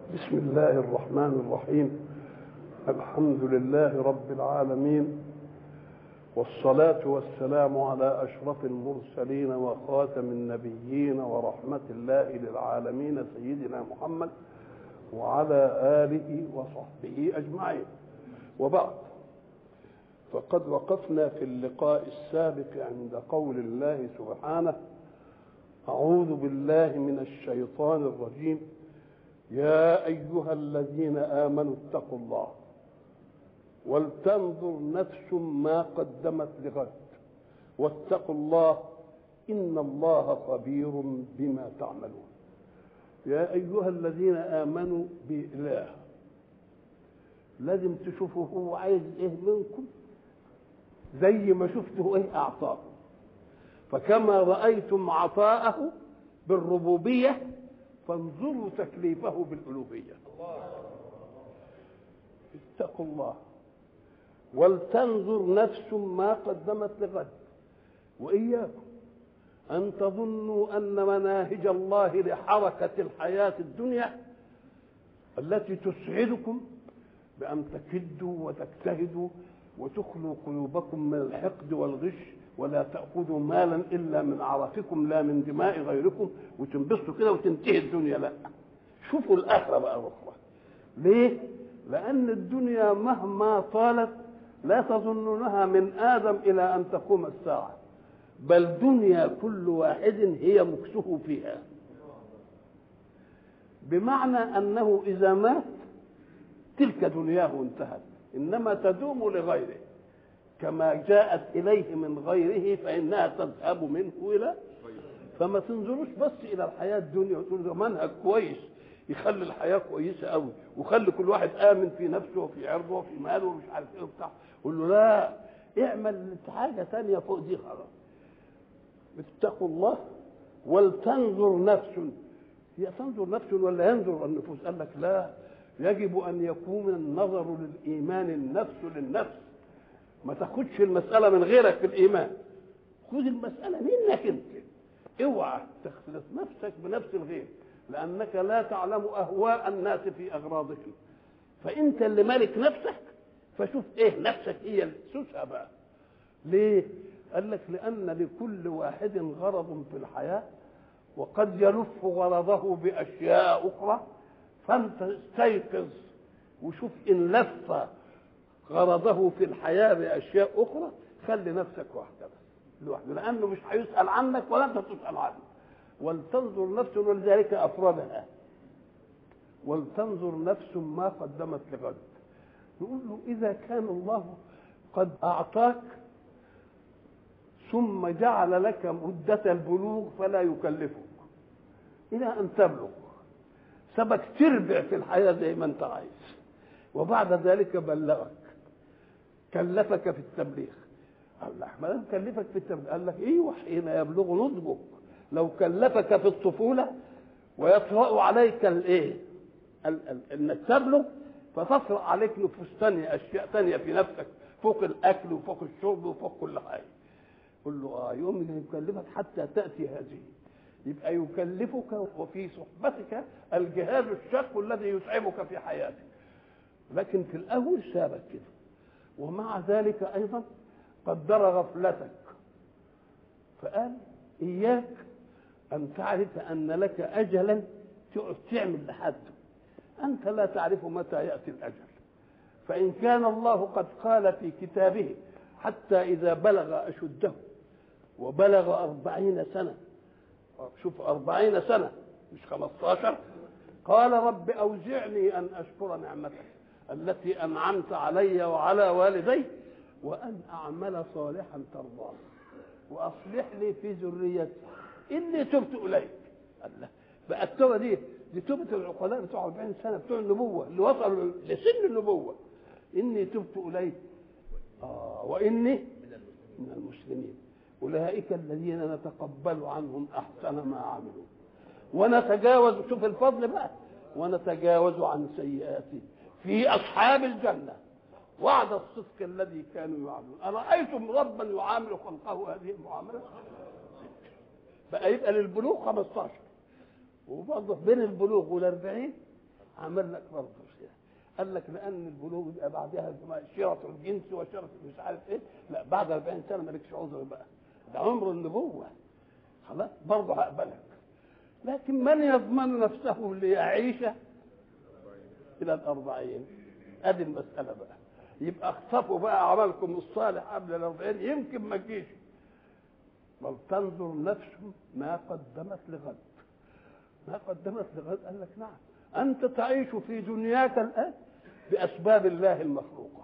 بسم الله الرحمن الرحيم الحمد لله رب العالمين والصلاة والسلام على أشرف المرسلين وخاتم النبيين ورحمة الله للعالمين سيدنا محمد وعلى آله وصحبه أجمعين وبعد فقد وقفنا في اللقاء السابق عند قول الله سبحانه أعوذ بالله من الشيطان الرجيم يا أيها الذين آمنوا اتقوا الله ولتنظر نفس ما قدمت لغد واتقوا الله إن الله خبير بما تعملون يا أيها الذين آمنوا بالله لازم تشوفوا هو عايز ايه منكم زي ما شفته ايه اعطاكم فكما رأيتم عطاءه بالربوبية فانظروا تكليفه بالألوهية اتقوا الله ولتنظر نفس ما قدمت لغد وإياكم أن تظنوا أن مناهج الله لحركة الحياة الدنيا التي تسعدكم بأن تكدوا وتجتهدوا وتخلوا قلوبكم من الحقد والغش ولا تأخذوا مالا إلا من عرفكم لا من دماء غيركم وتنبسطوا كده وتنتهي الدنيا لا شوفوا الآخرة بقى أخرى ليه؟ لأن الدنيا مهما طالت لا تظنونها من آدم إلى أن تقوم الساعة بل دنيا كل واحد هي مكسه فيها بمعنى أنه إذا مات تلك دنياه انتهت إنما تدوم لغيره كما جاءت إليه من غيره فإنها تذهب منه إلى فما تنظروش بس إلى الحياة الدنيا وتقول ده منهج كويس يخلي الحياة كويسة قوي وخلي كل واحد آمن في نفسه وفي عرضه وفي ماله ومش عارف إيه وبتاع قول له لا اعمل حاجة ثانية فوق دي خلاص اتقوا الله ولتنظر نفس هي تنظر نفس ولا ينظر النفوس قال لك لا يجب ان يكون النظر للايمان النفس للنفس ما تاخدش المساله من غيرك في الايمان خذ المساله منك انت اوعى تخلص نفسك بنفس الغير لانك لا تعلم اهواء الناس في اغراضهم فانت اللي مالك نفسك فشوف ايه نفسك هي اللي تسوسها بقى ليه قال لك لان لكل واحد غرض في الحياه وقد يلف غرضه باشياء اخرى فانت استيقظ وشوف ان لف غرضه في الحياه باشياء اخرى خلي نفسك واحده بس لوحده لانه مش هيسال عنك ولا انت تسال عنه ولتنظر نفس ولذلك افردها ولتنظر نفس ما قدمت لغد نقول له اذا كان الله قد اعطاك ثم جعل لك مده البلوغ فلا يكلفك الى ان تبلغ سبك تربع في الحياة زي ما أنت عايز وبعد ذلك بلغك كلفك في التبليغ الله ما دام كلفك في التبليغ قال لك ايوه حين يبلغ نضجك لو كلفك في الطفولة ويطرأ عليك الايه انك تبلغ فتطرأ عليك نفوس ثانية أشياء ثانية في نفسك فوق الأكل وفوق الشرب وفوق كل حاجة قل له اه يوم يكلفك حتى تأتي هذه يبقى يكلفك وفي صحبتك الجهاز الشاق الذي يتعبك في حياتك لكن في الاول سابك كده ومع ذلك ايضا قدر غفلتك فقال اياك ان تعرف ان لك اجلا تقعد تعمل لحد انت لا تعرف متى ياتي الاجل فان كان الله قد قال في كتابه حتى اذا بلغ اشده وبلغ أربعين سنه شوف أربعين سنة مش خمسة قال رب أوزعني أن أشكر نعمتك التي أنعمت علي وعلى والدي وأن أعمل صالحا ترضاه وأصلح لي في ذريتي إني تبت إليك الله بقى التوبة دي دي توبة العقلاء بتوع 40 سنة بتوع النبوة اللي وصلوا لسن النبوة إني تبت إليك آه وإني من المسلمين أولئك الذين نتقبل عنهم أحسن ما عملوا ونتجاوز شوف الفضل بقى ونتجاوز عن سيئاتهم في أصحاب الجنة وعد الصدق الذي كانوا يعملون أرأيتم ربا يعامل خلقه هذه المعاملة بقى يبقى للبلوغ 15 وبرضه بين البلوغ والأربعين عمل لك برضه قال لك لان البلوغ يبقى بعدها شرط الجنس وشرط مش عارف ايه لا بعد 40 سنه مالكش عذر بقى ده عمر النبوه خلاص برضه هقبلك لكن من يضمن نفسه ليعيش الى الأربعين ادي المساله بقى يبقى اخطفوا بقى عملكم الصالح قبل الأربعين يمكن ما تجيش بل تنظر نفس ما قدمت لغد ما قدمت لغد قال لك نعم أنت تعيش في دنياك الآن بأسباب الله المخلوقة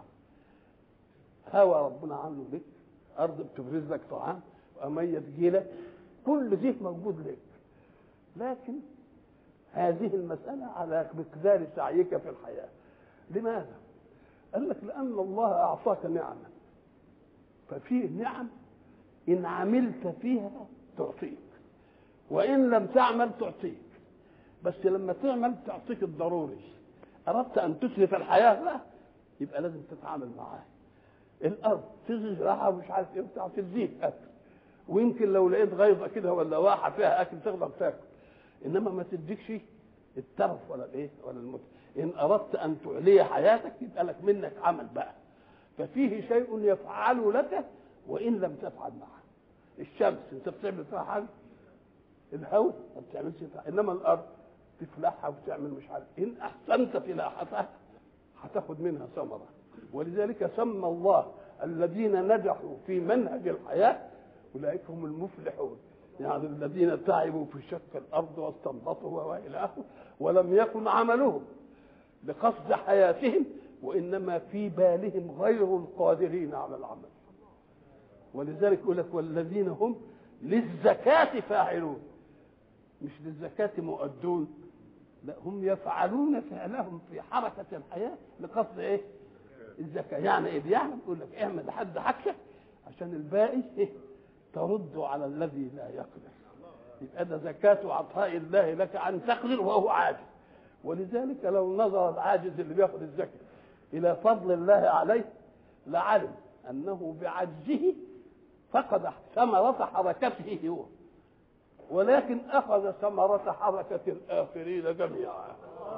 هوى ربنا عامله لك أرض بتبرز لك طعام وأمية تجيلك كل دي موجود لك لكن هذه المسألة على مقدار سعيك في الحياة لماذا؟ قال لك لأن الله أعطاك نعمة ففيه نعم إن عملت فيها تعطيك وإن لم تعمل تعطيك بس لما تعمل تعطيك الضروري أردت أن تسرف الحياة لا يبقى لازم تتعامل معاها الأرض تزرعها ومش عارف إيه بتاع تديك أكل ويمكن لو لقيت غيظة كده ولا واحة فيها أكل تقدر تاكل إنما ما تديكش الترف ولا الإيه ولا الموت إن أردت أن تعلي حياتك يبقى لك منك عمل بقى ففيه شيء يفعل لك وإن لم تفعل معه الشمس أنت بتعمل فيها حاجة الهواء ما بتعملش فيها إنما الأرض تفلحها وتعمل مش عارف إن أحسنت فلاحتها هتاخد منها ثمرة ولذلك سمى الله الذين نجحوا في منهج الحياة أولئك هم المفلحون يعني الذين تعبوا في شق الأرض واستنبطوا وإلى آخره ولم يكن عملهم لقصد حياتهم وإنما في بالهم غير القادرين على العمل ولذلك يقول لك والذين هم للزكاة فاعلون مش للزكاة مؤدون لا هم يفعلون فعلهم في حركة الحياة لقصد ايه؟ الزكاة يعني ايه بيعمل يقول لك اعمل لحد حاجتك عشان الباقي إيه؟ ترد على الذي لا يقدر يبقى ده زكاة عطاء الله لك أن تقدر وهو عاجز ولذلك لو نظر العاجز اللي بياخد الزكاة إلى فضل الله عليه لعلم أنه بعجزه فقد ثمرة حركته هو ولكن أخذ ثمرة حركة الآخرين جميعا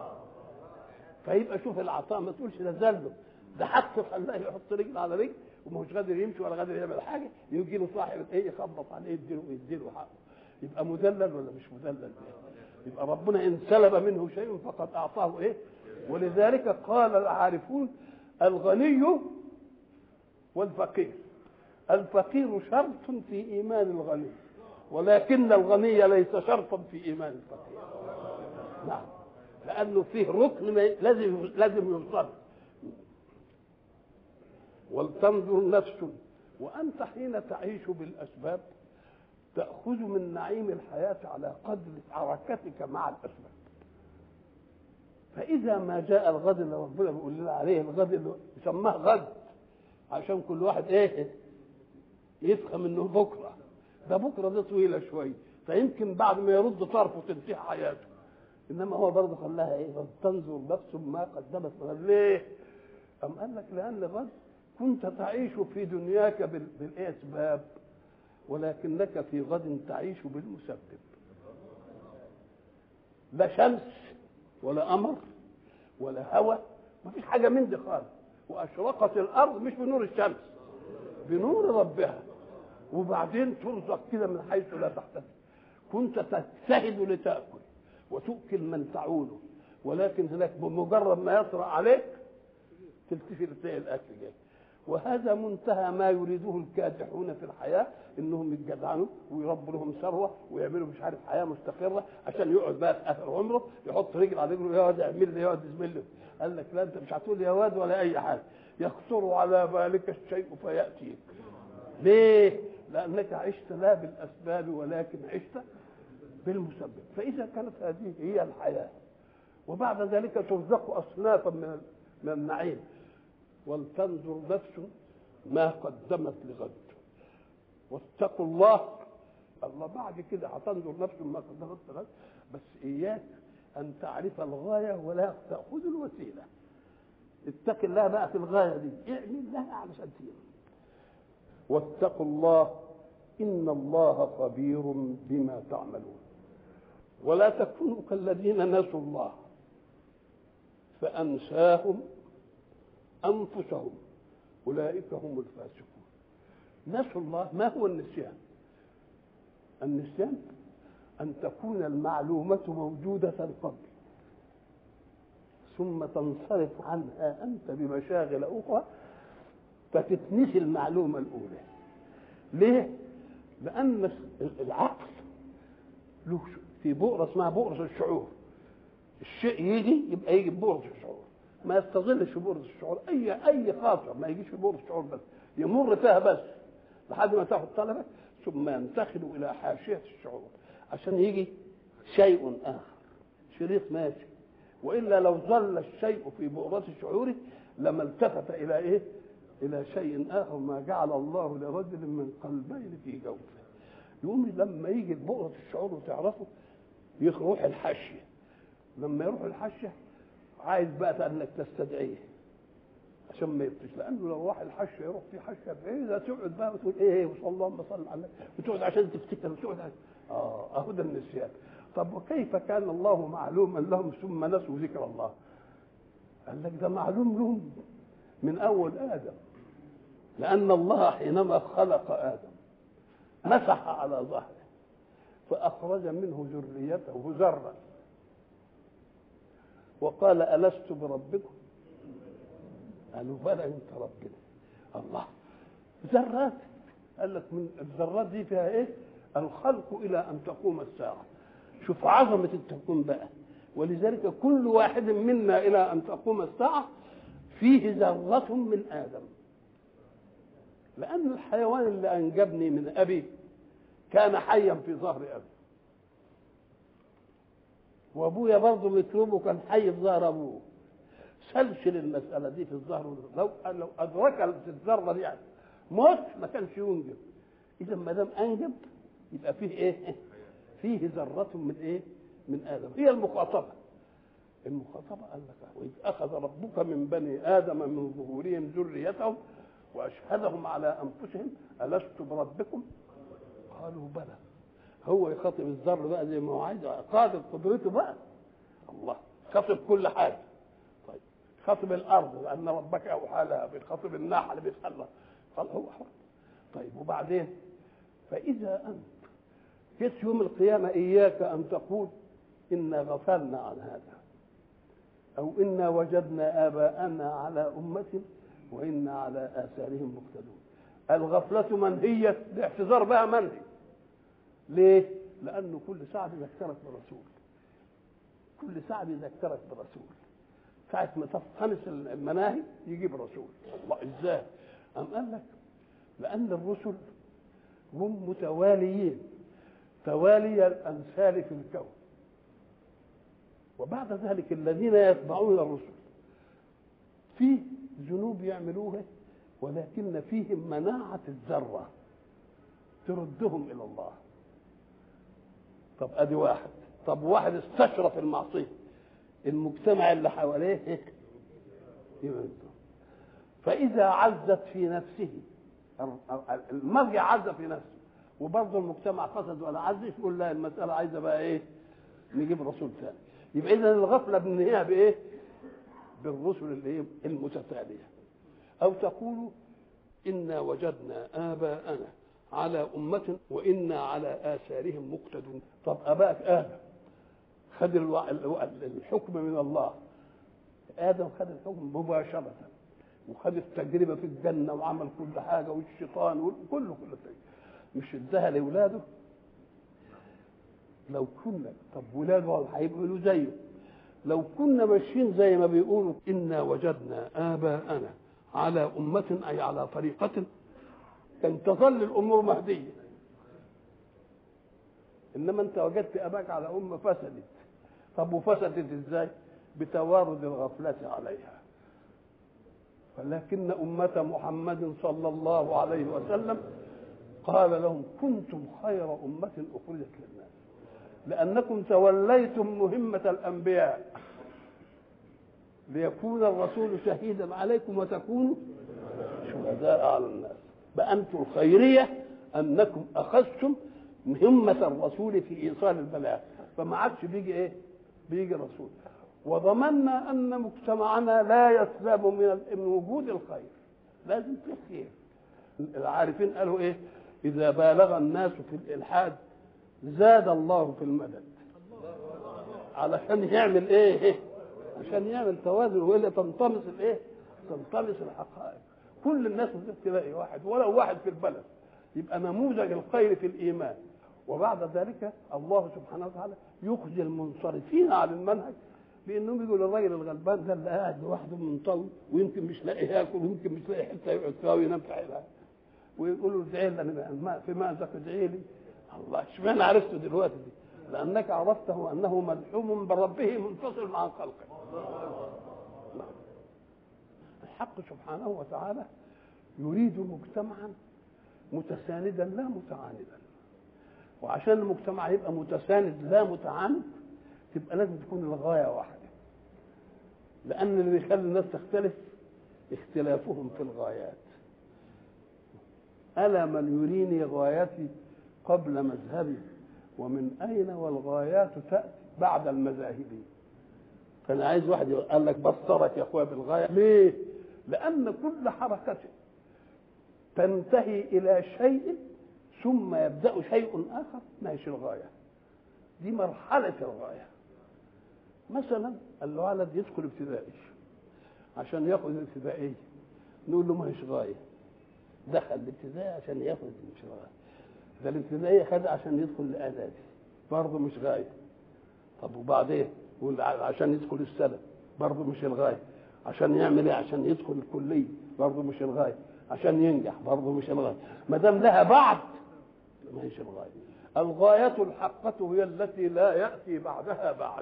فيبقى شوف العطاء ما تقولش ده زله ده حتى خلاه يحط رجل على رجل ومش قادر يمشي ولا قادر يعمل حاجه يجي له صاحب ايه يخبط عليه يديله يديله حقه يبقى مذلل ولا مش مذلل يبقى ربنا ان سلب منه شيء فقد اعطاه ايه ولذلك قال العارفون الغني والفقير الفقير شرط في ايمان الغني ولكن الغني ليس شرطا في ايمان الفقير نعم لانه فيه ركن لازم لازم يوصل ولتنظر نفس وانت حين تعيش بالاسباب تاخذ من نعيم الحياه على قدر حركتك مع الاسباب فاذا ما جاء الغد اللي ربنا بيقول لنا عليه الغد اللي يسماه غد عشان كل واحد ايه يفهم انه بكره ده بكره دي طويله شويه فيمكن بعد ما يرد طرفه تنتهي حياته انما هو برضه خلاها ايه تنظر نفس ما قدمت من ليه أم قال لك لأن غد كنت تعيش في دنياك بالأسباب ولكنك في غد تعيش بالمسبب لا شمس ولا قمر ولا هواء ما فيش حاجة من دي خالص وأشرقت الأرض مش بنور الشمس بنور ربها وبعدين ترزق كده من حيث لا تحتسب كنت تجتهد لتأكل وتؤكل من تعوله ولكن هناك بمجرد ما يطرأ عليك تلتفت تلاقي الاكل جاي وهذا منتهى ما يريده الكادحون في الحياه انهم يتجدعنوا ويربوا لهم ثروه ويعملوا مش عارف حياه مستقره عشان يقعد بقى في اخر عمره يحط رجل على رجله يا واد اعمل لي يا واد بسم الله قال لك لا انت مش هتقول يا واد ولا اي حاجه يخطر على بالك الشيء فياتيك ليه؟ لانك عشت لا بالاسباب ولكن عشت بالمسبب فاذا كانت هذه هي الحياه وبعد ذلك ترزق اصنافا من من النعيم ولتنظر نفس ما قدمت لغد واتقوا الله الله بعد كده هتنظر نفس ما قدمت لغد بس اياك ان تعرف الغايه ولا تاخذ الوسيله اتق الله بقى في الغايه دي اعمل لها علشان تيجي واتقوا الله ان الله خبير بما تعملون ولا تكونوا كالذين نسوا الله فأنساهم أنفسهم أولئك هم الفاسقون نسوا الله ما هو النسيان النسيان أن تكون المعلومة موجودة قبل ثم تنصرف عنها أنت بمشاغل أخرى فتتنسي المعلومة الأولى ليه؟ لأن العقل له في بؤرة اسمها بؤرة الشعور الشيء يجي يبقى يجي بؤرة الشعور ما يستظلش في بؤرة الشعور أي أي خاطر ما يجيش في بؤرة الشعور بس يمر فيها بس لحد ما تاخد طلبك ثم ينتقل إلى حاشية الشعور عشان يجي شيء آخر شريط ماشي وإلا لو ظل الشيء في بؤرة الشعور لما التفت إلى إيه؟ إلى شيء آخر ما جعل الله لرجل من قلبين في جوفه يقوم لما يجي بؤرة الشعور وتعرفه يروح الحاشية لما يروح الحاشية عايز بقى انك تستدعيه عشان ما يبتش لانه لو راح الحاشيه يروح في حاشيه بعيده تقعد بقى وتقول ايه ايه وصلى اللهم صل على وتقعد عشان تفتكر وتقعد عشان اه اهو ده النسيان طب وكيف كان الله معلوما لهم ثم نسوا ذكر الله قال لك ده معلوم لهم من اول ادم لان الله حينما خلق ادم مسح على ظهره فاخرج منه ذريته ذرا وقال الست بربكم قالوا بلى انت ربنا الله ذرات قال لك من الذرات دي فيها ايه الخلق الى ان تقوم الساعه شوف عظمه التكوين بقى ولذلك كل واحد منا الى ان تقوم الساعه فيه ذره من ادم لان الحيوان اللي انجبني من ابي كان حيا في ظهر ابي وابويا برضه ميكروبه كان حي في ظهر ابوه سلسل المسألة دي في الظهر لو لو أدرك في الذرة دي يعني موت ما كانش ينجب إذا ما دام أنجب يبقى فيه إيه؟ فيه ذرة من إيه؟ من آدم هي المخاطبة المخاطبة قال لك وإذ أخذ ربك من بني آدم من ظهورهم ذريتهم وأشهدهم على أنفسهم ألست بربكم؟ قالوا بلى هو يخاطب الذر بقى زي ما هو عايز قادر قدرته بقى الله خاطب كل حاجه طيب خاطب الارض لان ربك اوحى لها بيخاطب النحل بيتخلى قال هو حر طيب وبعدين فاذا انت جيت يوم القيامه اياك ان تقول انا غفلنا عن هذا او انا وجدنا اباءنا على امه وانا على اثارهم مقتدون الغفله منهيه باعتذار بها منهي ليه؟ لأنه كل ساعة بيذكرك برسول كل ساعة بيذكرك برسول ساعة ما تفهمس المناهي يجيب رسول الله ازاي؟ أم قال لك لأن الرسل هم متواليين توالي الأمثال في الكون وبعد ذلك الذين يتبعون الرسل في ذنوب يعملوها ولكن فيهم مناعة الذرة تردهم إلى الله طب ادي واحد طب واحد استشرف المعصيه المجتمع اللي حواليه يمنته فاذا عزت في نفسه المرجع عز في نفسه وبرضه المجتمع فسد ولا عز يقول لا المساله عايزه بقى ايه نجيب رسول ثاني يبقى اذا الغفله بننهيها بايه بالرسل اللي هي المتتاليه او تقول انا وجدنا اباءنا على أمة وإنا على آثارهم مقتدون طب أباك آدم خد الحكم من الله آدم خد الحكم مباشرة وخد التجربة في الجنة وعمل كل حاجة والشيطان وكله كل شيء مش اداها لأولاده لو كنا طب ولاده هيبقوا زيه لو كنا ماشيين زي ما بيقولوا إنا وجدنا آباءنا على أمة أي على طريقة كان تظل الامور مهديه انما انت وجدت اباك على امه فسدت طب وفسدت ازاي بتوارد الغفله عليها ولكن أمة محمد صلى الله عليه وسلم قال لهم كنتم خير أمة أخرجت للناس لأنكم توليتم مهمة الأنبياء ليكون الرسول شهيدا عليكم وتكونوا شهداء على الناس بأنتم الخيرية أنكم أخذتم مهمة الرسول في إيصال البلاغ فما عادش بيجي إيه؟ بيجي رسول وضمنا ان مجتمعنا لا يسلم من من وجود الخير لازم في خير العارفين قالوا ايه اذا بالغ الناس في الالحاد زاد الله في المدد علشان يعمل ايه عشان يعمل توازن والا تنطمس الايه تنطمس الحقائق كل الناس تلاقي واحد ولو واحد في البلد يبقى نموذج الخير في الايمان وبعد ذلك الله سبحانه وتعالى يخزي المنصرفين عن المنهج بانهم يقولوا الراجل الغلبان ده اللي قاعد لوحده منطوي ويمكن مش لاقي ياكل ويمكن مش لاقي حته يقعد فيها وينام في حيلها ويقولوا ادعي لنا في مأزق ادعي لي الله اشمعنى عرفته دلوقتي دي؟ لانك عرفته انه ملحوم بربه منفصل عن خلقه الحق سبحانه وتعالى يريد مجتمعا متساندا لا متعاندا وعشان المجتمع يبقى متساند لا متعاند تبقى لازم تكون الغايه واحده لان اللي بيخلي الناس تختلف اختلافهم في الغايات الا من يريني غايتي قبل مذهبي ومن اين والغايات تاتي بعد المذاهب فانا عايز واحد قال لك بصرك يا اخويا بالغايه ليه لان كل حركه تنتهي الى شيء ثم يبدا شيء اخر ما هيش الغايه دي مرحله الغايه مثلا الولد يدخل ابتدائي عشان ياخذ الابتدائيه نقول له ما هيش غايه دخل الابتدائي عشان ياخذ مش غايه ده الابتدائيه خدها عشان يدخل الاعدادي برضه مش غايه طب وبعدين يقول عشان يدخل السنه برضه مش الغايه عشان يعمل ايه عشان يدخل الكليه برضه مش الغايه عشان ينجح برضه مش الغايه ما دام لها بعد ما هيش الغايه الغايه الحقه هي التي لا ياتي بعدها بعد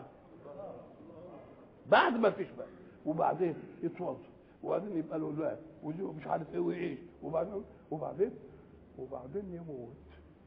بعد ما فيش بقى وبعدين يتوظف وبعدين يبقى له اولاد ومش عارف ايه ويعيش وبعدين وبعدين وبعدين يموت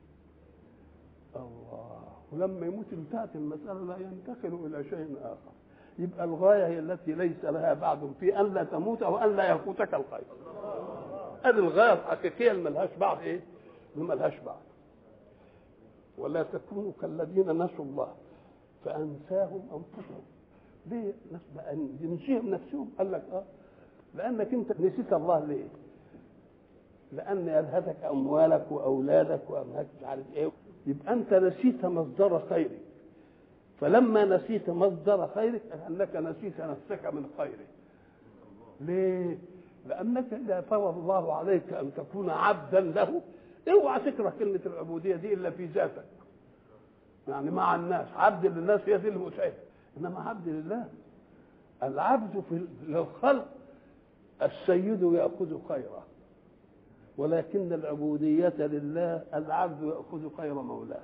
الله ولما يموت انتهت المسألة لا ينتقل إلى شيء آخر يبقى الغاية هي التي ليس لها بعد في أن لا تموت وأن لا يفوتك الخير هذه الغاية الحقيقية اللي ملهاش بعد إيه؟ اللي ملهاش بعد ولا تكونوا كالذين نسوا الله فأنساهم أنفسهم ليه ناس بقى ينسيهم نفسهم قال لك اه لأنك أنت نسيت الله ليه؟ لأن يلهثك أموالك وأولادك وأملاك مش عارف إيه يبقى انت نسيت مصدر خيرك فلما نسيت مصدر خيرك انك نسيت نفسك من خيره ليه لانك اذا فرض الله عليك ان تكون عبدا له اوعى تكره كلمه العبوديه دي الا في ذاتك يعني مع الناس عبد للناس هي دي المسعده انما عبد لله العبد في للخلق السيد ياخذ خيره ولكن العبودية لله العبد يأخذ خير مولاه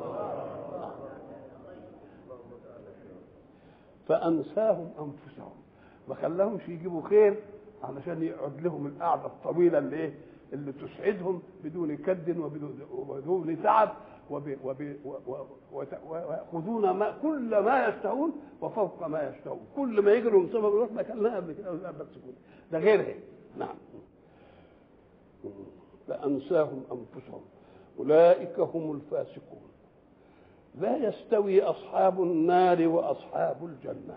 فأنساهم أنفسهم ما خلاهمش يجيبوا خير علشان يقعد لهم القعدة الطويلة اللي إيه اللي تسعدهم بدون كد وبدون, وبدون تعب ويأخذون ما كل ما يشتهون وفوق ما يشتهون كل ما يجروا من سبب ما كان لها قبل كده بس ده غيرها نعم فأنساهم أنفسهم أولئك هم الفاسقون لا يستوي أصحاب النار وأصحاب الجنة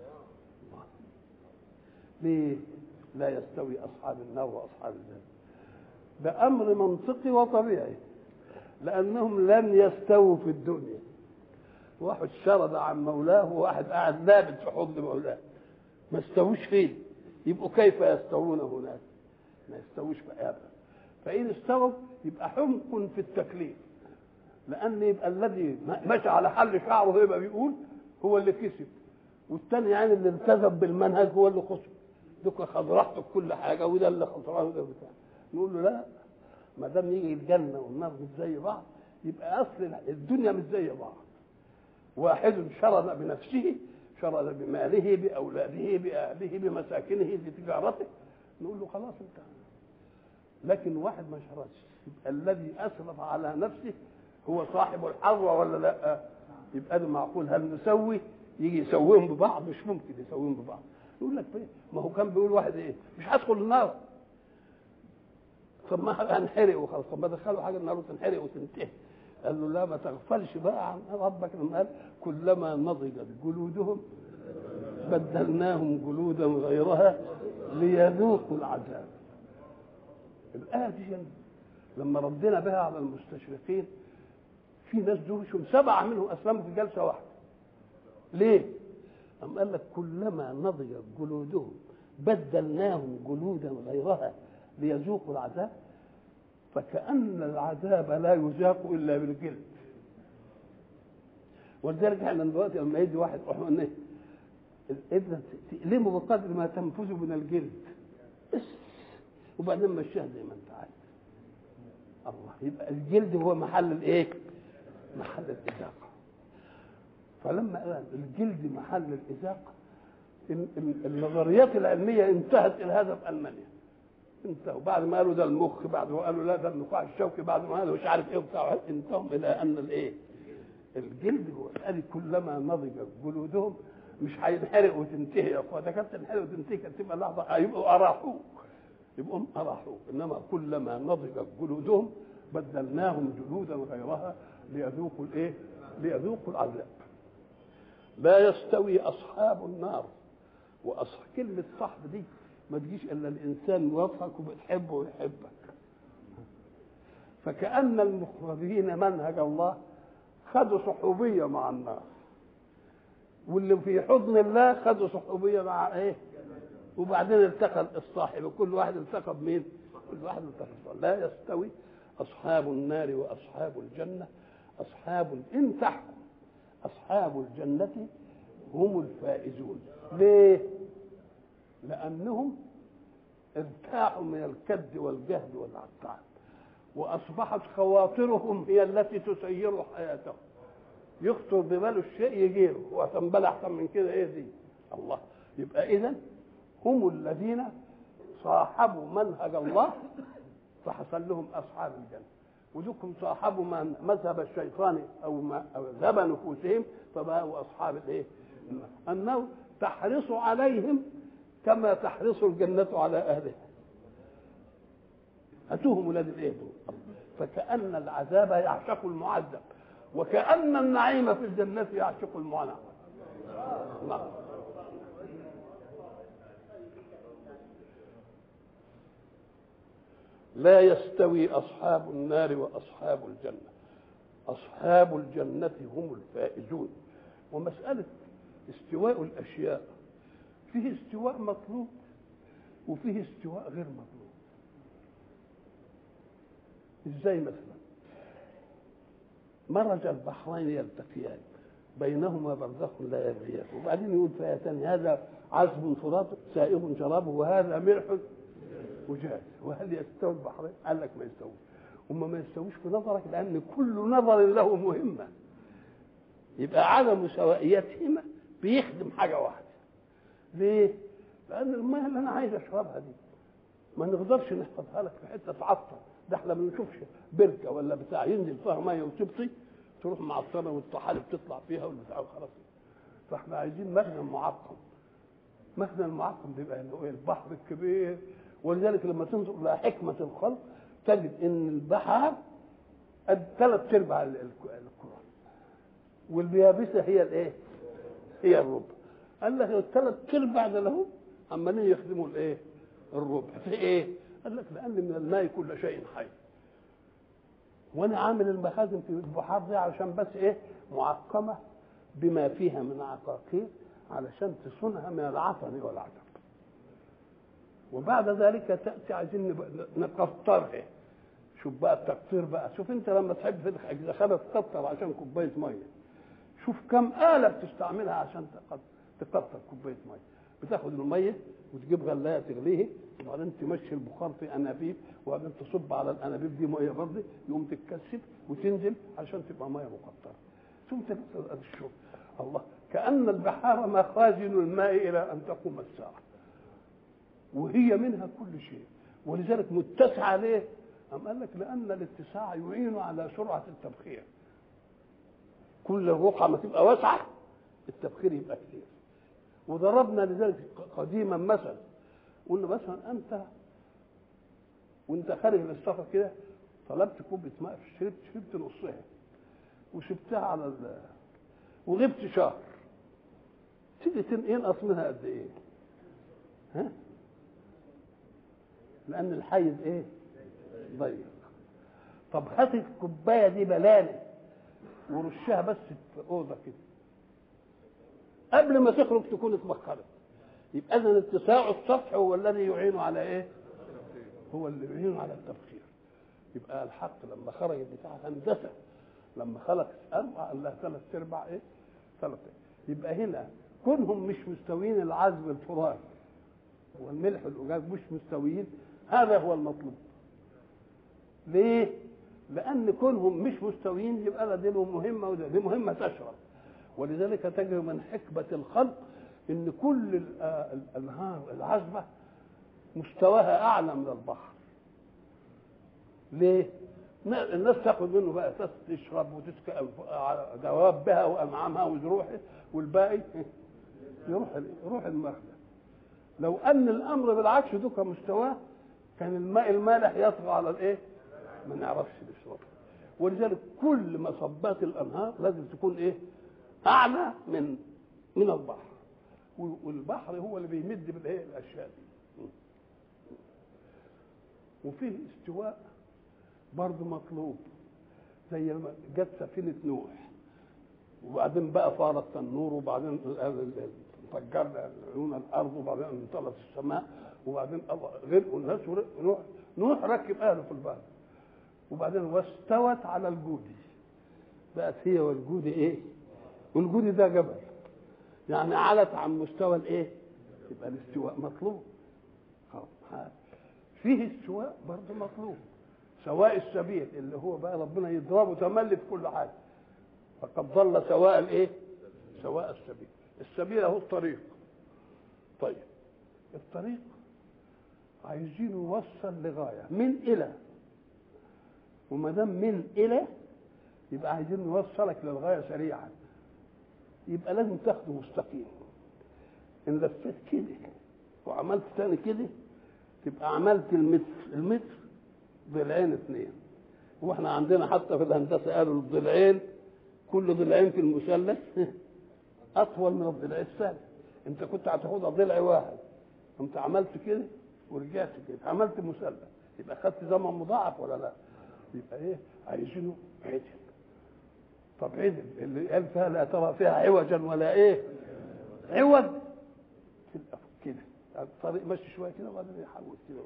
ليه لا يستوي أصحاب النار وأصحاب الجنة ده أمر منطقي وطبيعي لأنهم لن يستووا في الدنيا واحد شرد عن مولاه وواحد قاعد لابد في حضن مولاه ما استووش فين يبقوا كيف يستوون هناك ما يستووش في أبدا فإن استووا يبقى حمق في التكليف لأن يبقى الذي مشى على حل شعره يبقى بيقول هو اللي كسب والتاني يعني اللي التزم بالمنهج هو اللي خسر دوك خد راحته في كل حاجه وده اللي خسران وده بتاع نقول له لا ما دام يجي الجنه والنار مش زي بعض يبقى اصل الدنيا مش زي بعض واحد شرد بنفسه شرد بماله باولاده باهله بمساكنه بتجارته نقول له خلاص انت لكن واحد ما شردش يبقى الذي اسرف على نفسه هو صاحب الحظوه ولا لا يبقى ده معقول هل نسوي يجي يسويهم ببعض مش ممكن يسويهم ببعض يقول لك طيب ما هو كان بيقول واحد ايه مش هدخل النار طب ما هنحرق وخلاص طب ما دخلوا حاجه النار وتنحرق وتنتهي قال له لا ما تغفلش بقى عن ربك لما قال كلما نضجت جلودهم بدلناهم جلودا غيرها ليذوقوا العذاب الآية دي لما ردنا بها على المستشرقين في ناس دوشهم سبعة منهم أسلموا في جلسة واحدة ليه؟ أم قال لك كلما نضجت جلودهم بدلناهم جلودا غيرها ليذوقوا العذاب فكأن العذاب لا يذاق إلا بالجلد ولذلك احنا دلوقتي لما يجي واحد احنا ايه الابره تألمه بقدر ما تنفذه من الجلد بس وبعدين مشيها زي ما انت عايز الله يبقى الجلد هو محل الايه؟ محل الإذاقة فلما قال الجلد محل الإذاقة النظريات العلمية انتهت إلى هذا في ألمانيا انتهوا بعد ما قالوا ده المخ بعد ما قالوا لا ده النخاع الشوكي بعد ما قالوا مش عارف ايه وبتاع انتهوا الى ان الايه الجلد هو قال كلما نضجت جلودهم مش هينحرق وتنتهي يا اخويا ده كانت تنحرق وتنتهي كانت تبقى لحظه هيبقوا اراحوك يبقوا اراحوك انما كلما نضجت جلودهم بدلناهم جلودا غيرها ليذوقوا الايه؟ ليذوقوا العذاب لا يستوي اصحاب النار واصحاب كلمه صحب دي ما تجيش الا الانسان وفقك وبتحبه ويحبك فكأن المخرجين منهج الله خدوا صحوبية مع النار واللي في حضن الله خدوا صحوبية مع ايه وبعدين التقى الصاحب كل واحد التقى بمين كل واحد التقى لا يستوي أصحاب النار وأصحاب الجنة أصحاب إن تحكم أصحاب الجنة هم الفائزون ليه لأنهم ارتاحوا من الكد والجهد والعطاء وأصبحت خواطرهم هي التي تسير حياتهم يخطر بباله الشيء يجيله وتنبل أحسن من كده إيه دي الله يبقى إذا هم الذين صاحبوا منهج الله فحصل لهم أصحاب الجنة وذكم صاحبوا من مذهب الشيطان أو, ما أو ذهب نفوسهم فبقوا أصحاب الإيه؟ أنه تحرص عليهم كما تحرص الجنة على أهلها أتوهم ولاد الإيه دول فكأن العذاب يعشق المعذب وكأن النعيم في الجنة يعشق المعنى نعم لا يستوي أصحاب النار وأصحاب الجنة أصحاب الجنة هم الفائزون ومسألة استواء الأشياء فيه استواء مطلوب وفيه استواء غير مطلوب ازاي مثلا مرج البحرين يلتقيان بينهما برزخ لا يبغيان وبعدين يقول فيتان هذا عذب فرات سائغ شرابه وهذا ملح وجاز وهل يستوي البحرين؟ قال لك ما يستوي هم ما يستويش في نظرك لان كل نظر له مهمه يبقى عدم سوائيتهما بيخدم حاجه واحده ليه؟ لان الميه اللي انا عايز اشربها دي ما نقدرش نحفظها لك في حته تعطل ده احنا ما بنشوفش بركه ولا بتاع ينزل فيها ميه وتبطي تروح معطله والطحالب تطلع فيها والبتاع وخلاص فاحنا عايزين مخزن معقم مخزن المعقم بيبقى البحر الكبير ولذلك لما تنظر الى حكمه الخلق تجد ان البحر ثلاث ارباع الكره واليابسه هي الايه؟ هي الربع قال لك الثلاث ارباع ده لهم عمالين يخدموا الايه؟ الربع في ايه؟ قال لك لان من الماء كل شيء حي وانا عامل المخازن في البحار دي علشان بس ايه؟ معقمه بما فيها من عقاقير علشان تصونها من العفن والعجب وبعد ذلك تاتي عايزين نقطرها شوف بقى التقطير بقى شوف انت لما تحب في الدخانه تقطر عشان كوبايه ميه شوف كم آلة بتستعملها عشان تقطر كوبايه ميه بتاخد الميه وتجيب غلايه تغليه وبعدين تمشي البخار في انابيب وبعدين تصب على الانابيب دي ميه برضه يقوم تتكثف وتنزل عشان تبقى ميه مقطره ثم تبقى الشرب الله كأن البحار مخازن الماء إلى أن تقوم الساعة وهي منها كل شيء ولذلك متسعة ليه؟ أم قال لك لأن الاتساع يعين على سرعة التبخير كل الرقعة ما تبقى واسعة التبخير يبقى كثير وضربنا لذلك قديما مثل قلنا مثلا أنت وأنت خارج للسفر كده طلبت كوبة ماء شربت شربت نصها وسبتها على ال... وغبت شهر تيجي ينقص منها قد ايه ها لان الحيز ايه ضيق طب هات الكوبايه دي بلانه ورشها بس في اوضه كده قبل ما تخرج تكون اتبخرت يبقى اذا اتساع السطح هو الذي يعين على ايه هو اللي يعين على التبخير يبقى الحق لما خرج بتاع هندسه لما خلق اربع قال لها ثلاث ارباع ايه ثلاث يبقى هنا كونهم مش مستويين العذب الفرات والملح والاجاج مش مستويين هذا هو المطلوب ليه لان كونهم مش مستويين يبقى لا دي لهم مهمه وده دي مهمه تشرب ولذلك تجد من حكمه الخلق ان كل الانهار العذبه مستواها اعلى من البحر ليه الناس تاخذ منه بقى تشرب وتسكى دوابها وانعامها وجروحها والباقي يروح يروح المخزن لو ان الامر بالعكس دوك مستواه كان الماء المالح يطغى على الايه ما نعرفش نشربه ولذلك كل مصبات الانهار لازم تكون ايه اعلى من من البحر والبحر هو اللي بيمد بالايه الاشياء دي وفيه استواء برضه مطلوب زي ما جت سفينه نوح وبعدين بقى فار التنور وبعدين فجرنا عيون الارض وبعدين انطلت السماء وبعدين غرقوا الناس نوح نوح ركب اهله في البحر وبعدين واستوت على الجودي بقت هي والجودي ايه والجودي ده جبل يعني علت عن مستوى الايه يبقى الاستواء مطلوب فيه استواء برضه مطلوب سواء السبيل اللي هو بقى ربنا يضربه تملي في كل حاجه فقد ضل سواء الايه سواء السبيل السبيل اهو الطريق طيب الطريق عايزين نوصل لغايه من الى وما دام من الى يبقى عايزين نوصلك للغايه سريعا يبقى لازم تاخده مستقيم ان لفيت كده وعملت تاني كده تبقى عملت المتر المتر ضلعين اثنين واحنا عندنا حتى في الهندسه قالوا الضلعين كل ضلعين في المثلث اطول من الضلع الثاني انت كنت هتاخدها ضلع واحد انت عملت كده ورجعت كده عملت مثلث يبقى خدت زمن مضاعف ولا لا يبقى ايه عايزينه عدل طب عدل اللي قال فيها لا ترى فيها عوجا ولا ايه عوج تبقى كده الطريق ماشي شويه كده وبعدين يحول كده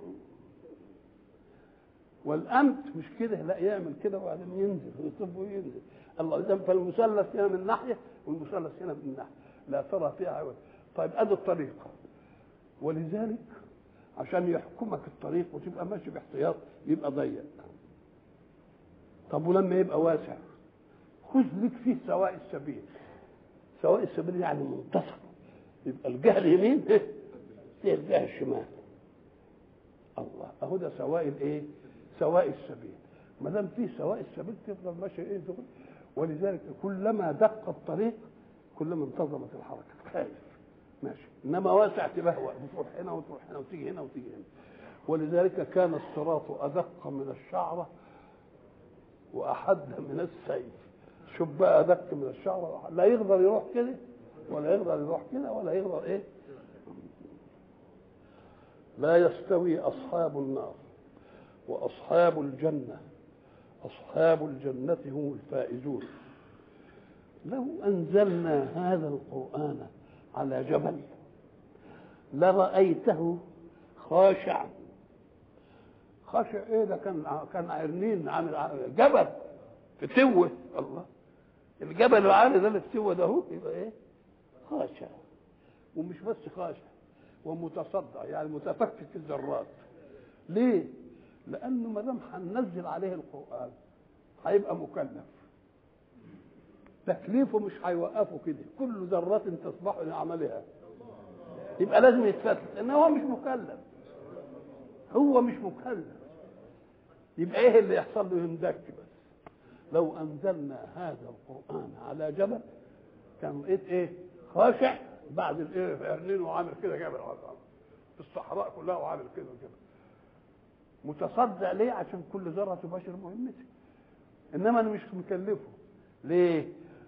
والامت مش كده لا يعمل كده وبعدين ينزل ويصب وينزل الله اذا فالمثلث هنا من ناحيه والمثلث هنا من ناحيه لا ترى فيها عوج طيب ادي الطريق ولذلك عشان يحكمك الطريق وتبقى ماشي باحتياط يبقى ضيق طب ولما يبقى واسع خذ لك فيه سواء السبيل سواء السبيل يعني منتصف يبقى الجهه اليمين هي الجهه الشمال الله اهو ده سواء الايه سواء السبيل ما دام فيه سواء السبيل تفضل ماشي ايه دغري ولذلك كلما دق الطريق كلما انتظمت الحركه خايف ماشي انما واسع تبهوأ بتروح هنا وتروح هنا وتيجي هنا وتيجي هنا ولذلك كان الصراط ادق من الشعره واحد من السيف شوف بقى ادق من الشعره لا يقدر يروح كده ولا يقدر يروح كده ولا يقدر ايه لا يستوي اصحاب النار واصحاب الجنه اصحاب الجنه هم الفائزون لو انزلنا هذا القران على جبل لرايته خاشعا خاشع ايه ده كان كان عرنين عامل جبل في توه الله الجبل العالي ده اللي في توه ده هو يبقى ايه خاشع ومش بس خاشع ومتصدع يعني متفكك الذرات ليه لانه ما دام هننزل عليه القران هيبقى مكلف تكليفه مش هيوقفه كده كل ذرات تصبح لعملها يبقى لازم يتفتت ان هو مش مكلف هو مش مكلف يبقى ايه اللي يحصل له يندك بس لو انزلنا هذا القران على جبل كان لقيت ايه خاشع بعد الايه عرنين وعامل كده جبل في الصحراء كلها وعامل كده كده متصدع ليه عشان كل ذره تباشر مهمتها انما انا مش مكلفه ليه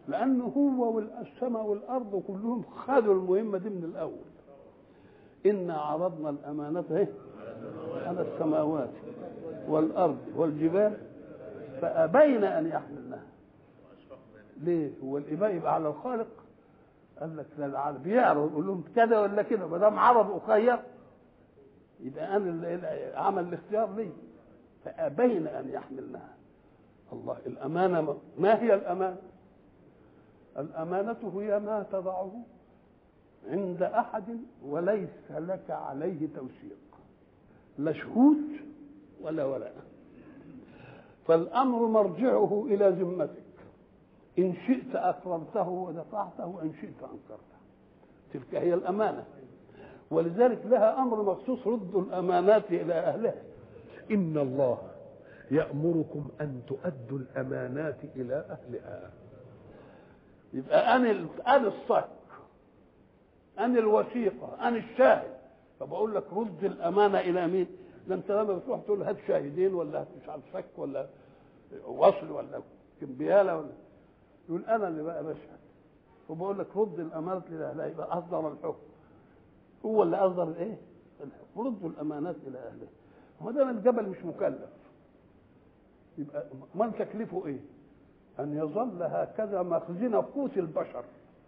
لأنه هو والسماء والأرض كلهم خدوا المهمة دي من الأول إنا عرضنا الأمانة إيه؟ على السماوات والأرض والجبال فأبين أن يحملنها ليه؟ هو الإباء يبقى على الخالق قال لك لا العالم بيعرض يقول لهم كده ولا كده ما دام عرض أخير يبقى أنا اللي عمل الاختيار لي فأبين أن يحملنها الله الأمانة ما هي الأمانة؟ الأمانة هي ما تضعه عند أحد وليس لك عليه توثيق لا شهود ولا ولاء فالأمر مرجعه إلى ذمتك إن شئت أقررته ودفعته وإن شئت أنكرته تلك هي الأمانة ولذلك لها أمر مخصوص ردوا الأمانات إلى أهلها إن الله يأمركم أن تؤدوا الأمانات إلى أهلها يبقى أنا أنا الصك أنا الوثيقة أنا الشاهد فبقول لك رد الأمانة إلى مين؟ ده أنت لما بتروح تقول هات شاهدين ولا هات مش عارف شك ولا وصل ولا كمبيالة ولا يقول أنا اللي بقى بشهد وبقول لك رد الأمانة إلى أهلها يبقى أصدر الحكم هو اللي أصدر الإيه؟ الحكم ردوا الأمانات إلى أهلها ما دام الجبل مش مكلف يبقى ما تكلفه إيه؟ أن يظل هكذا مخزن قوت البشر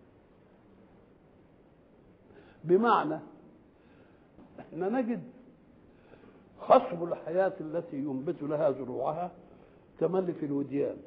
بمعنى احنا نجد خصب الحياة التي ينبت لها زروعها تملي في الوديان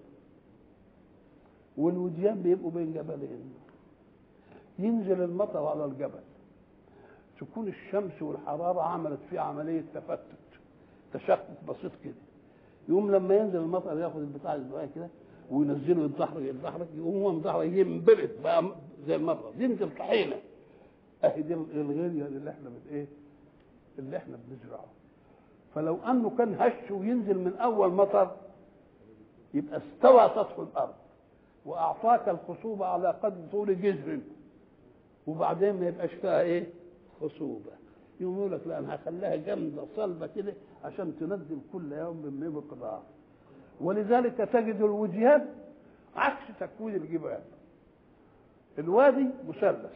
والوديان بيبقوا بين جبلين ينزل المطر على الجبل تكون الشمس والحرارة عملت فيه عملية تفتت تشقق بسيط كده يقوم لما ينزل المطر ياخد البتاع الصغير كده وينزله يتدحرج يتدحرج يقوم هو مدحرج ينبرد بقى زي المطر ينزل طحينه اهي دي الغيرية اللي احنا بت ايه اللي احنا بنزرعه فلو انه كان هش وينزل من اول مطر يبقى استوى سطح الارض واعطاك الخصوبة على قدر طول جذر وبعدين ما يبقاش فيها ايه خصوبة يقوم يقول لك لا انا هخليها جامدة صلبة كده عشان تنزل كل يوم بمقدار ولذلك تجد الوديان عكس تكوين الجبال الوادي مثلث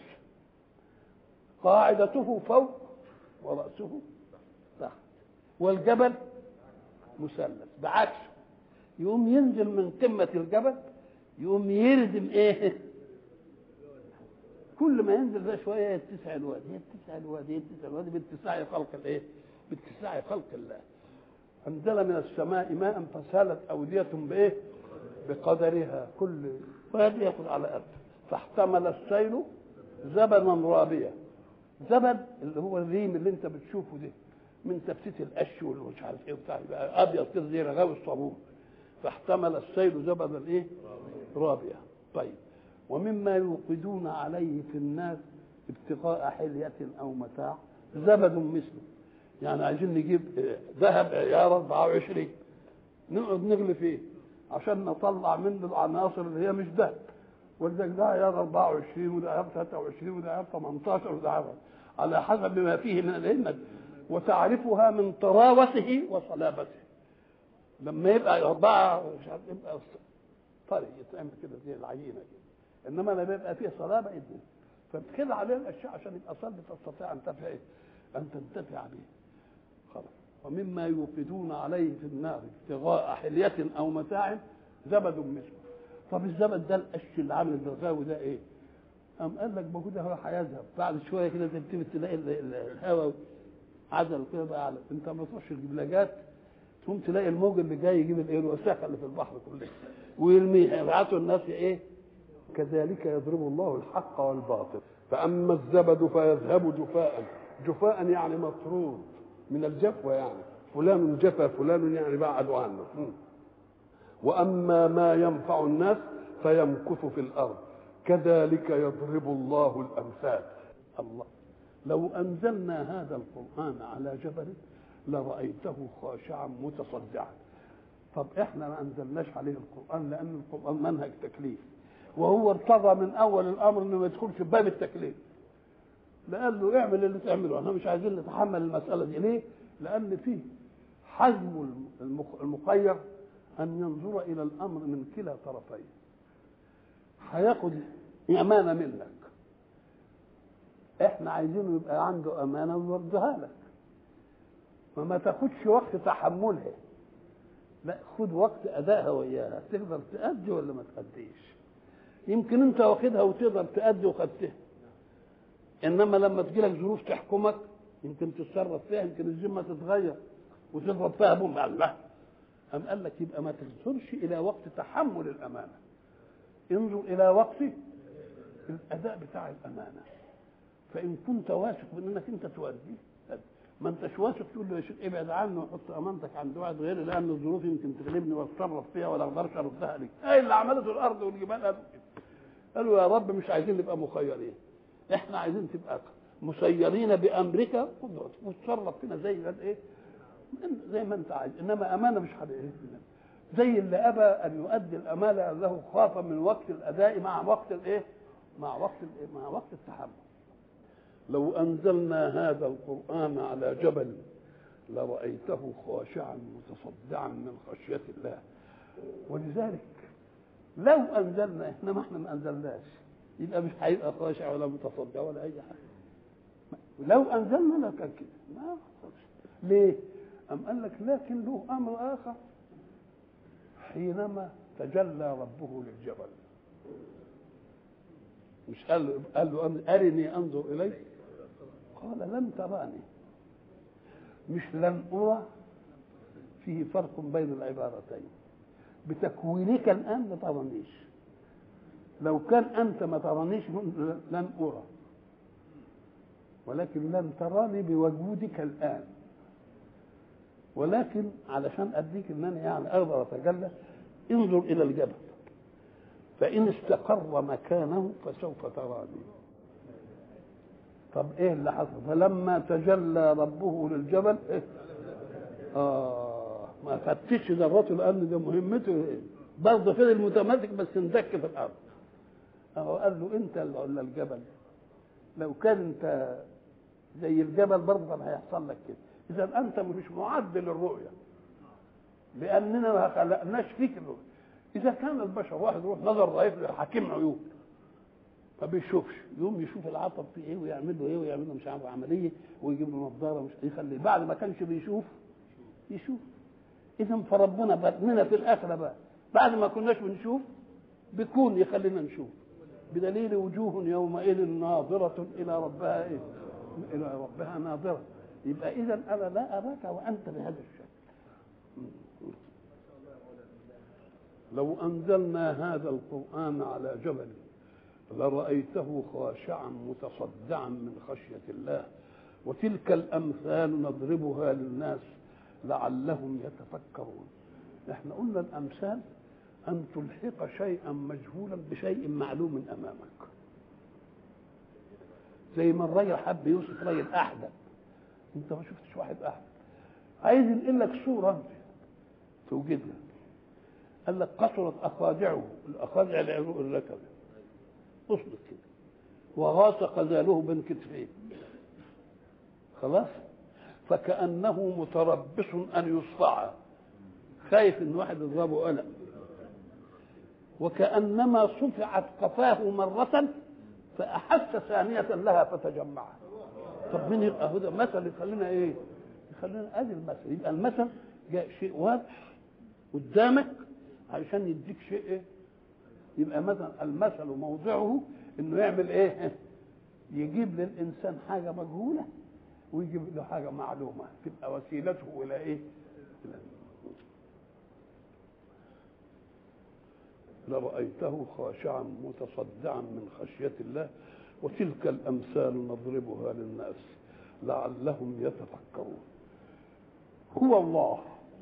قاعدته فوق ورأسه تحت والجبل مثلث بعكسه يقوم ينزل من قمة الجبل يقوم يردم ايه كل ما ينزل ده شويه يتسع الوادي يتسع الوادي يتسع الوادي باتساع خلق الايه باتساع خلق الله انزل من السماء ماء فسالت اوديه بايه بقدرها كل وادي ياخذ على قد فاحتمل السيل زبدا رابيا زبد اللي هو الريم اللي انت بتشوفه ده من تفتيت القش والمش عارف ايه بتاع ابيض كده زي رغاوي الصابون فاحتمل السيل زبدا ايه رابيا طيب ومما يوقدون عليه في الناس ابتغاء حلية أو متاع زبد مثله يعني عايزين نجيب ذهب عيار 24 نقعد نغلي فيه عشان نطلع منه العناصر اللي هي مش ذهب ولذلك ده عيار 24 وده عيار 23 وده عيار 18 وده عيار على حسب ما فيه من الهمة وتعرفها من طراوته وصلابته لما يبقى أربعة مش عارف يبقى طري يتعمل كده زي العجينة كده انما لما يبقى فيه صلابه اذن فبتكل عليه الاشياء عشان يبقى صلب تستطيع ان تنتفع إيه؟ ان تنتفع به خلاص ومما يوقدون عليه في النار ابتغاء حلية او متاع زبد مثله طب الزبد ده القش اللي عامل البرغاوي ده ايه؟ قام قال لك ما هو ده هو هيذهب بعد شويه كده تبتدي تلاقي الهواء عزل كده بقى على انت ما تروحش الجبلجات تقوم تلاقي الموج اللي جاي يجيب الايه الوساخه اللي في البحر كلها ويرميها يبعتوا الناس ايه؟ كذلك يضرب الله الحق والباطل فأما الزبد فيذهب جفاء جفاء يعني مطرود من الجفوة يعني فلان جفا فلان يعني بعد عنه وأما ما ينفع الناس فيمكث في الأرض كذلك يضرب الله الأمثال الله لو أنزلنا هذا القرآن على جبل لرأيته خاشعا متصدعا طب احنا ما انزلناش عليه القرآن لأن القرآن منهج تكليف وهو ارتضى من اول الامر انه ما يدخلش في باب التكليف لقال له اعمل اللي تعمله احنا مش عايزين نتحمل المساله دي ليه؟ لان فيه حزم المخير ان ينظر الى الامر من كلا طرفيه هياخد امانه منك احنا عايزينه يبقى عنده امانه ويردها لك فما تاخدش وقت تحملها لا خد وقت ادائها وياها تقدر تأدي ولا ما تأديش يمكن انت واخدها وتقدر تأدي وخدتها انما لما تجي لك ظروف تحكمك يمكن تتصرف فيها يمكن الذمه تتغير وتضرب فيها بوم الله أم قال لك يبقى ما تنظرش إلى وقت تحمل الأمانة انظر إلى وقت الأداء بتاع الأمانة فإن كنت واثق من إنك أنت تؤدي ما أنتش واثق تقول له يا شيخ ابعد عني وحط أمانتك عند واحد غيري لأن الظروف يمكن تغلبني وأتصرف فيها ولا أقدرش أردها لك أي اللي عملته الأرض والجبال قالوا كده قالوا يا رب مش عايزين نبقى مخيرين احنا عايزين تبقى مسيرين بامرك وتصرف فينا زي ما ايه زي ما انت عايز انما امانه مش حقيقيه زي اللي ابى ان يؤدي الامانه له خاف من وقت الاداء مع وقت الايه مع وقت الإيه؟ مع وقت التحمل لو انزلنا هذا القران على جبل لرايته خاشعا متصدعا من خشيه الله ولذلك لو انزلنا احنا ما احنا ما انزلناش يبقى مش هيبقى خاشع ولا متصدع ولا اي حاجه لو انزلنا لكان كده ما حصلش ليه؟ أم قال لك لكن له أمر آخر حينما تجلى ربه للجبل مش قال له قال له أرني أنظر إليك قال لن تراني مش لن أرى فيه فرق بين العبارتين بتكوينك الآن ما ترانيش لو كان أنت ما ترانيش لن أرى ولكن لن تراني بوجودك الآن ولكن علشان اديك ان انا يعني اقدر اتجلى انظر الى الجبل فان استقر مكانه فسوف تراني طب ايه اللي حصل فلما تجلى ربه للجبل إيه؟ اه ما فتش ذراته لان ده مهمته إيه؟ برضه فضل متماسك بس اندك في الارض اهو قال له انت اللي الجبل لو كان انت زي الجبل برضه كان هيحصل لك كده اذا انت مش معد للرؤيه لاننا ما خلقناش فيك الرؤيه اذا كان البشر واحد يروح نظر ضعيف حكيم عيون ما بيشوفش يقوم يشوف العطب فيه ايه ويعمل له ايه ويعمل له مش عارف عمليه ويجيب له نظاره مش يخليه بعد ما كانش بيشوف يشوف اذا فربنا بدنا في الاخره بقى بعد ما كناش بنشوف بيكون يخلينا نشوف بدليل وجوه يومئذ ناظرة إلى ربها إيه؟ إلى ربها ناظرة يبقى اذا انا لا اراك وانت بهذا الشكل لو انزلنا هذا القران على جبل لرايته خاشعا متصدعا من خشيه الله وتلك الامثال نضربها للناس لعلهم يتفكرون احنا قلنا الامثال ان تلحق شيئا مجهولا بشيء معلوم امامك زي ما الرجل حب يوصف راجل احدث انت ما شفتش واحد احد عايز ينقل لك صوره انت توجدها قال لك قصرت اخاذعه الاخاذع العروق الركبه اصبر كده وغاص قذاله بين كتفيه خلاص فكانه متربص ان يصفع خايف ان واحد يضربه قلم وكانما صفعت قفاه مره فاحس ثانيه لها فتجمعت طب مين يبقى هدى مثل يخلينا ايه يخلينا ادي المثل يبقى المثل جاء شيء واضح قدامك علشان يديك شيء ايه يبقى مثلا المثل موضعه انه يعمل ايه يجيب للانسان حاجه مجهوله ويجيب له حاجه معلومه تبقى وسيلته الى ايه إلى لرأيته خاشعا متصدعا من خشية الله وتلك الأمثال نضربها للناس لعلهم يتفكرون هو الله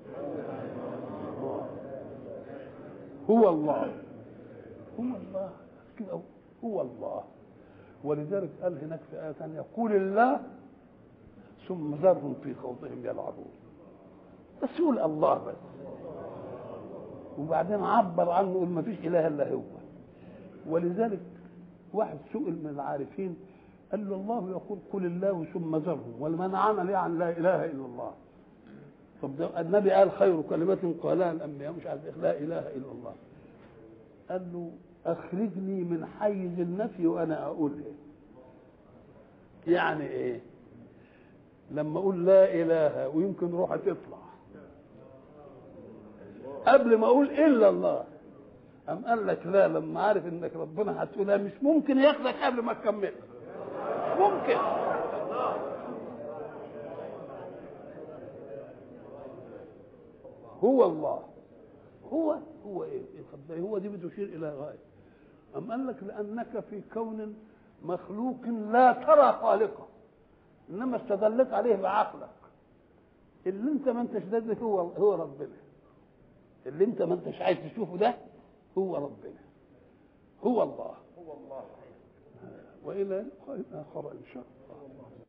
هو الله هو الله كده هو الله ولذلك قال هناك في آية ثانية قل الله ثم ذرهم في خوضهم يلعبون بس يقول الله بس وبعدين عبر عنه يقول ما فيش اله الا هو ولذلك واحد سئل من العارفين قال له الله يقول قل الله ثم ذرهم والمنعنا ليه عن لا اله الا الله طب ده النبي قال خير كلمة قالها الانبياء مش عارف لا اله الا الله قال له اخرجني من حيز النفي وانا اقول ايه يعني ايه لما اقول لا اله ويمكن روحي تطلع قبل ما اقول الا الله أم قال لك لا لما عارف انك ربنا هتقولها مش ممكن ياخدك قبل ما تكمل ممكن هو الله هو هو ايه طب هو دي بتشير الى غايه أم قال لك لأنك في كون مخلوق لا ترى خالقه إنما استدلت عليه بعقلك اللي أنت ما أنتش دادك هو هو ربنا اللي أنت ما أنتش عايز تشوفه ده هو ربنا هو الله هو الله وإلى لقاء آخر إن شاء الله